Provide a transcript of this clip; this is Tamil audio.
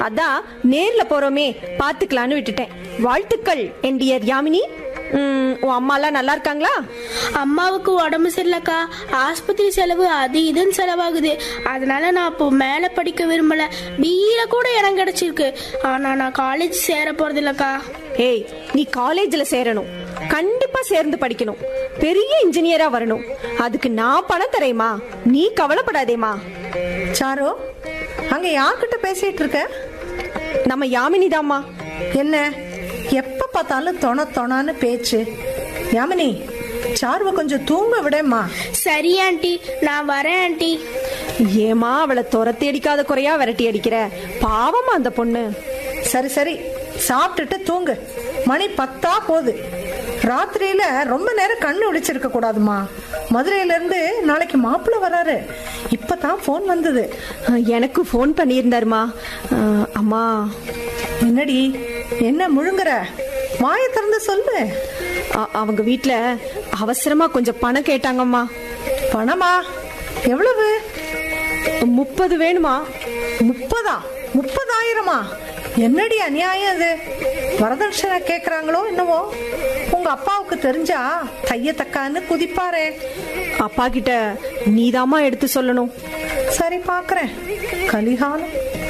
அதான் நேர்ல போறோமே பாத்துக்கலான்னு விட்டுட்டேன் வாழ்த்துக்கள் என் டியர் யாமினி ம், உன் அம்மாலாம் நல்லா இருக்காங்களா அம்மாவுக்கு உடம்பு சரியில்லக்கா ஆஸ்பத்திரி செலவு அது இதுன்னு செலவாகுது அதனால நான் இப்போ மேலே படிக்க விரும்பல பிஇல கூட இடம் கிடைச்சிருக்கு ஆனா நான் காலேஜ் சேர போறது இல்லக்கா ஏய் நீ காலேஜ்ல சேரணும் கண்டிப்பா சேர்ந்து படிக்கணும் பெரிய இன்ஜினியரா வரணும் அதுக்கு நான் பணம் தரேம்மா நீ கவலைப்படாதேம்மா சாரு அங்க யார்கிட்ட பேசிட்டு இருக்க நம்ம யாமினி தாம்மா என்ன எப்ப பார்த்தாலும் தொண தொணான்னு பேச்சு யாமினி சாருவை கொஞ்சம் தூங்க விடேம்மா சரி ஆண்டி நான் வரேன் ஆண்டி ஏமா அவளை துரத்தி அடிக்காத குறையா விரட்டி அடிக்கிற பாவமா அந்த பொண்ணு சரி சரி சாப்பிட்டுட்டு தூங்கு மணி பத்தா போகுது ராத்திரியில ரொம்ப நேரம் கண்ணு விழிச்சிருக்க கூடாதுமா மதுரையில இருந்து நாளைக்கு மாப்பிள்ளை வராரு இப்பதான் ஃபோன் வந்தது அஹ், எனக்கு ஃபோன் பண்ணியிருந்தாருமா அஹ், அம்மா என்னடி என்ன முழுங்குற வாயை திறந்து சொல்லு அ- அவங்க வீட்ல அவசரமா கொஞ்சம் பணம் கேட்டாங்கம்மா பணமா எவ்வளவு முப்பது வேணுமா முப்பதா முப்பதாயிரமா என்னடி அநியாயம் அது வரதட்சணை கேக்குறாங்களோ என்னவோ உங்க அப்பாவுக்கு தெரிஞ்சா தைய தக்கான்னு குதிப்பாரே அப்பா கிட்ட நீதாம்மா எடுத்து சொல்லணும் சரி பாக்குறேன் கலிகாலம்